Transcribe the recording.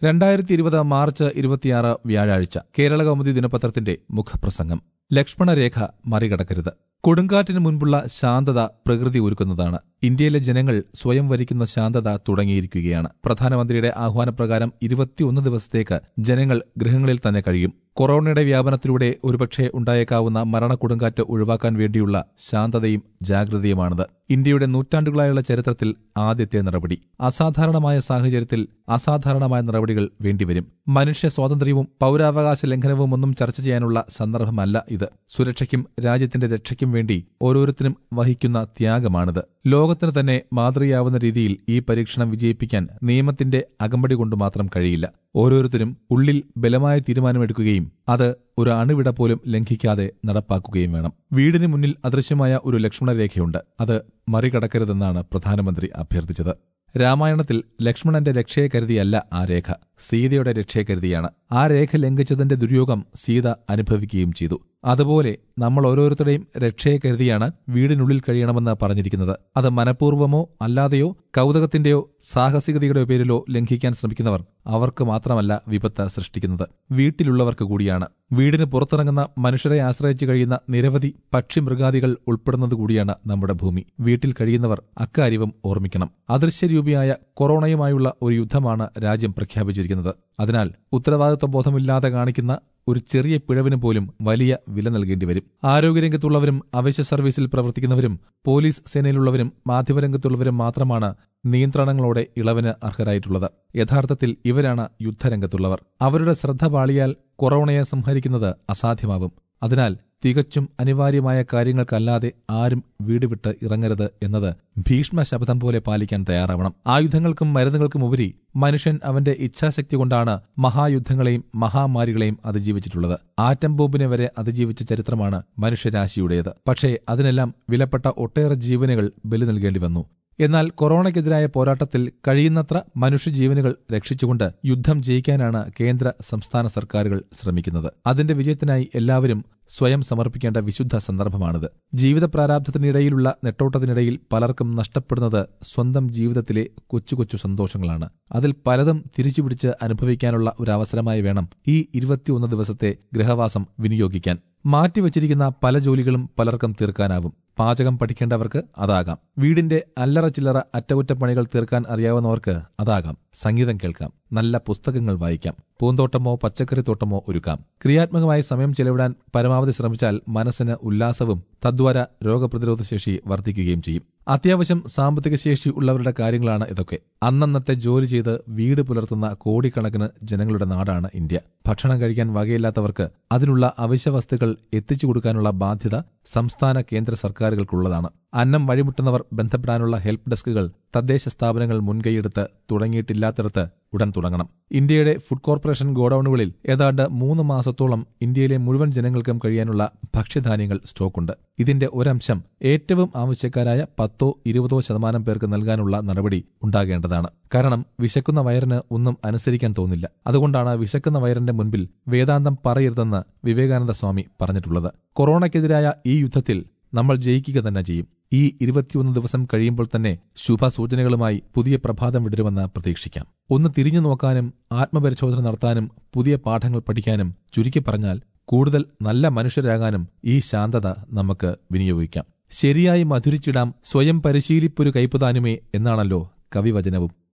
രണ്ടായിരത്തി ഇരുപത് മാർച്ച് ഇരുപത്തിയാറ് വ്യാഴാഴ്ച കേരള കൗമുദി ദിനപത്രത്തിന്റെ മുഖപ്രസംഗം ലക്ഷ്മണരേഖ മറികടക്കരുത് കൊടുങ്കാറ്റിന് മുൻപുള്ള ശാന്തത പ്രകൃതി ഒരുക്കുന്നതാണ് ഇന്ത്യയിലെ ജനങ്ങൾ സ്വയം വരിക്കുന്ന ശാന്തത തുടങ്ങിയിരിക്കുകയാണ് പ്രധാനമന്ത്രിയുടെ ആഹ്വാനപ്രകാരം ഇരുപത്തിയൊന്ന് ദിവസത്തേക്ക് ജനങ്ങൾ ഗൃഹങ്ങളിൽ തന്നെ കഴിയും കൊറോണയുടെ വ്യാപനത്തിലൂടെ ഒരുപക്ഷെ ഉണ്ടായേക്കാവുന്ന മരണക്കൊടുങ്കാറ്റ് ഒഴിവാക്കാൻ വേണ്ടിയുള്ള ശാന്തതയും ജാഗ്രതയുമാണിത് ഇന്ത്യയുടെ നൂറ്റാണ്ടുകളായുള്ള ചരിത്രത്തിൽ ആദ്യത്തെ നടപടി അസാധാരണമായ സാഹചര്യത്തിൽ അസാധാരണമായ നടപടികൾ വേണ്ടിവരും മനുഷ്യ സ്വാതന്ത്ര്യവും പൌരാവകാശ ലംഘനവും ഒന്നും ചർച്ച ചെയ്യാനുള്ള സന്ദർഭമല്ല ഇത് സുരക്ഷയ്ക്കും രാജ്യത്തിന്റെ രക്ഷയ്ക്കും വേണ്ടി ഓരോരുത്തരും വഹിക്കുന്ന ത്യാഗമാണിത് ലോകത്തിന് തന്നെ മാതൃകയാവുന്ന രീതിയിൽ ഈ പരീക്ഷണം വിജയിപ്പിക്കാൻ നിയമത്തിന്റെ അകമ്പടി കൊണ്ട് മാത്രം കഴിയില്ല ഓരോരുത്തരും ഉള്ളിൽ ബലമായ തീരുമാനമെടുക്കുകയും അത് ഒരു അണുവിട പോലും ലംഘിക്കാതെ നടപ്പാക്കുകയും വേണം വീടിന് മുന്നിൽ അദൃശ്യമായ ഒരു ലക്ഷ്മണരേഖയുണ്ട് അത് മറികടക്കരുതെന്നാണ് പ്രധാനമന്ത്രി അഭ്യർത്ഥിച്ചത് രാമായണത്തിൽ ലക്ഷ്മണന്റെ രക്ഷയെ കരുതിയല്ല ആ രേഖ സീതയുടെ രക്ഷയെ കരുതിയാണ് ആ രേഖ ലംഘിച്ചതിന്റെ ദുര്യോഗം സീത അനുഭവിക്കുകയും ചെയ്തു അതുപോലെ നമ്മൾ ഓരോരുത്തരുടെയും രക്ഷയെ കരുതിയാണ് വീടിനുള്ളിൽ കഴിയണമെന്ന് പറഞ്ഞിരിക്കുന്നത് അത് മനഃപൂർവ്വമോ അല്ലാതെയോ കൗതുകത്തിന്റെയോ സാഹസികതയുടെ പേരിലോ ലംഘിക്കാൻ ശ്രമിക്കുന്നവർ അവർക്ക് മാത്രമല്ല വിപത്ത് സൃഷ്ടിക്കുന്നത് വീട്ടിലുള്ളവർക്ക് കൂടിയാണ് വീടിന് പുറത്തിറങ്ങുന്ന മനുഷ്യരെ ആശ്രയിച്ച് കഴിയുന്ന നിരവധി പക്ഷിമൃഗാദികൾ ഉൾപ്പെടുന്നത് കൂടിയാണ് നമ്മുടെ ഭൂമി വീട്ടിൽ കഴിയുന്നവർ അക്കാര്യവും ഓർമ്മിക്കണം അദൃശ്യരൂപിയായ കൊറോണയുമായുള്ള ഒരു യുദ്ധമാണ് രാജ്യം പ്രഖ്യാപിച്ചിരിക്കുന്നത് അതിനാൽ ഉത്തരവാദിത്വ ബോധമില്ലാതെ കാണിക്കുന്ന ഒരു ചെറിയ പിഴവിന് പോലും വലിയ വില നൽകേണ്ടി വരും ആരോഗ്യരംഗത്തുള്ളവരും അവശ്യ സർവീസിൽ പ്രവർത്തിക്കുന്നവരും പോലീസ് സേനയിലുള്ളവരും മാധ്യമരംഗത്തുള്ളവരും മാത്രമാണ് നിയന്ത്രണങ്ങളോടെ ഇളവിന് അർഹരായിട്ടുള്ളത് യഥാർത്ഥത്തിൽ ഇവരാണ് യുദ്ധരംഗത്തുള്ളവർ അവരുടെ ശ്രദ്ധ പാളിയാൽ കൊറോണയെ സംഹരിക്കുന്നത് അസാധ്യമാവും അതിനാൽ തികച്ചും അനിവാര്യമായ കാര്യങ്ങൾക്കല്ലാതെ ആരും വീട് വിട്ട് ഇറങ്ങരുത് എന്നത് ഭീഷ്മ ശബ്ദം പോലെ പാലിക്കാൻ തയ്യാറാവണം ആയുധങ്ങൾക്കും മരുന്നുകൾക്കും ഉപരി മനുഷ്യൻ അവന്റെ ഇച്ഛാശക്തി കൊണ്ടാണ് മഹായുദ്ധങ്ങളെയും മഹാമാരികളെയും അതിജീവിച്ചിട്ടുള്ളത് ആറ്റം ബോംബിനെ വരെ അതിജീവിച്ച ചരിത്രമാണ് മനുഷ്യരാശിയുടേത് പക്ഷേ അതിനെല്ലാം വിലപ്പെട്ട ഒട്ടേറെ ജീവനുകൾ ബലി നൽകേണ്ടി വന്നു എന്നാൽ കൊറോണയ്ക്കെതിരായ പോരാട്ടത്തിൽ കഴിയുന്നത്ര മനുഷ്യജീവനുകൾ രക്ഷിച്ചുകൊണ്ട് യുദ്ധം ജയിക്കാനാണ് കേന്ദ്ര സംസ്ഥാന സർക്കാരുകൾ ശ്രമിക്കുന്നത് അതിന്റെ വിജയത്തിനായി എല്ലാവരും സ്വയം സമർപ്പിക്കേണ്ട വിശുദ്ധ സന്ദർഭമാണിത് ജീവിത പ്രാരാബ്ധത്തിനിടയിലുള്ള നെട്ടോട്ടത്തിനിടയിൽ പലർക്കും നഷ്ടപ്പെടുന്നത് സ്വന്തം ജീവിതത്തിലെ കൊച്ചു കൊച്ചു സന്തോഷങ്ങളാണ് അതിൽ പലതും തിരിച്ചുപിടിച്ച് അനുഭവിക്കാനുള്ള ഒരു അവസരമായി വേണം ഈ ഇരുപത്തിയൊന്ന് ദിവസത്തെ ഗൃഹവാസം വിനിയോഗിക്കാൻ മാറ്റിവച്ചിരിക്കുന്ന പല ജോലികളും പലർക്കും തീർക്കാനാവും പാചകം പഠിക്കേണ്ടവർക്ക് അതാകാം വീടിന്റെ അല്ലറ ചില്ലറ അറ്റകുറ്റപ്പണികൾ തീർക്കാൻ അറിയാവുന്നവർക്ക് അതാകാം സംഗീതം കേൾക്കാം നല്ല പുസ്തകങ്ങൾ വായിക്കാം പൂന്തോട്ടമോ പച്ചക്കറിത്തോട്ടമോ ഒരുക്കാം ക്രിയാത്മകമായി സമയം ചെലവിടാൻ പരമാവധി ശ്രമിച്ചാൽ മനസ്സിന് ഉല്ലാസവും തദ്വാര രോഗപ്രതിരോധ ശേഷി വർദ്ധിക്കുകയും ചെയ്യും അത്യാവശ്യം സാമ്പത്തിക ശേഷി ഉള്ളവരുടെ കാര്യങ്ങളാണ് ഇതൊക്കെ അന്നന്നത്തെ ജോലി ചെയ്ത് വീട് പുലർത്തുന്ന കോടിക്കണക്കിന് ജനങ്ങളുടെ നാടാണ് ഇന്ത്യ ഭക്ഷണം കഴിക്കാൻ വകയില്ലാത്തവർക്ക് അതിനുള്ള അവശ്യ വസ്തുക്കൾ എത്തിച്ചു കൊടുക്കാനുള്ള ബാധ്യത സംസ്ഥാന കേന്ദ്ര സർക്കാരുകൾക്കുള്ളതാണ് അന്നം വഴിമുട്ടുന്നവർ ബന്ധപ്പെടാനുള്ള ഹെൽപ്പ് ഡെസ്കുകൾ തദ്ദേശ സ്ഥാപനങ്ങൾ മുൻകൈയെടുത്ത് തുടങ്ങിയിട്ടില്ലാത്തിടത്ത് ഉടൻ തുടങ്ങണം ഇന്ത്യയുടെ ഫുഡ് കോർപ്പറേഷൻ ഗോഡൌണുകളിൽ ഏതാണ്ട് മൂന്ന് മാസത്തോളം ഇന്ത്യയിലെ മുഴുവൻ ജനങ്ങൾക്കും കഴിയാനുള്ള ഭക്ഷ്യധാന്യങ്ങൾ സ്റ്റോക്കുണ്ട് ഇതിന്റെ ഒരംശം ഏറ്റവും ആവശ്യക്കാരായ പത്തോ ഇരുപതോ ശതമാനം പേർക്ക് നൽകാനുള്ള നടപടി ഉണ്ടാകേണ്ടതാണ് കാരണം വിശക്കുന്ന വയറിന് ഒന്നും അനുസരിക്കാൻ തോന്നില്ല അതുകൊണ്ടാണ് വിശക്കുന്ന വയറിന്റെ മുൻപിൽ വേദാന്തം പറയരുതെന്ന് വിവേകാനന്ദ സ്വാമി പറഞ്ഞിട്ടുള്ളത് കൊറോണയ്ക്കെതിരായ ഈ യുദ്ധത്തിൽ നമ്മൾ ജയിക്കുക തന്നെ ചെയ്യും ഈ ഇരുപത്തിയൊന്ന് ദിവസം കഴിയുമ്പോൾ തന്നെ ശുഭസൂചനകളുമായി പുതിയ പ്രഭാതം വിടരുമെന്ന് പ്രതീക്ഷിക്കാം ഒന്ന് തിരിഞ്ഞു നോക്കാനും ആത്മപരിശോധന നടത്താനും പുതിയ പാഠങ്ങൾ പഠിക്കാനും ചുരുക്കി പറഞ്ഞാൽ കൂടുതൽ നല്ല മനുഷ്യരാകാനും ഈ ശാന്തത നമുക്ക് വിനിയോഗിക്കാം ശരിയായി മധുരിച്ചിടാം സ്വയം പരിശീലിപ്പൊരു കൈപ്പുതാനുമേ എന്നാണല്ലോ കവിവചനവും